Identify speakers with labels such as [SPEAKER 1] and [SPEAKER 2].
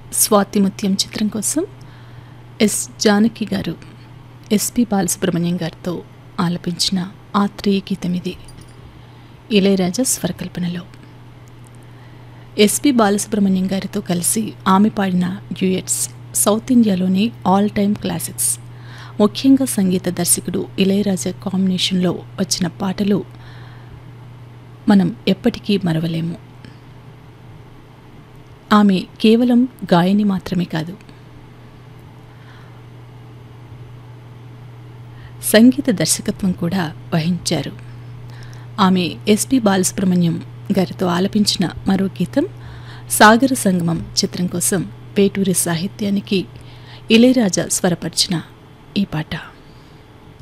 [SPEAKER 1] స్వాతిముత్యం చిత్రం కోసం ఎస్ జానకి గారు ఎస్పి బాలసుబ్రహ్మణ్యం గారితో ఆలపించిన ఆత్రేయ గీతం ఇది ఇళయరాజా స్వరకల్పనలో ఎస్పి బాలసుబ్రహ్మణ్యం గారితో కలిసి ఆమె పాడిన డ్యూయట్స్ సౌత్ ఇండియాలోని ఆల్ టైమ్ క్లాసిక్స్ ముఖ్యంగా సంగీత దర్శకుడు ఇళయరాజా కాంబినేషన్లో వచ్చిన పాటలు మనం ఎప్పటికీ మరవలేము ఆమె కేవలం గాయని మాత్రమే కాదు సంగీత దర్శకత్వం కూడా వహించారు ఆమె ఎస్పి బాలసుబ్రహ్మణ్యం గారితో ఆలపించిన మరో గీతం సాగర సంగమం చిత్రం కోసం పేటూరి సాహిత్యానికి ఇళయరాజా స్వరపరిచిన ఈ పాట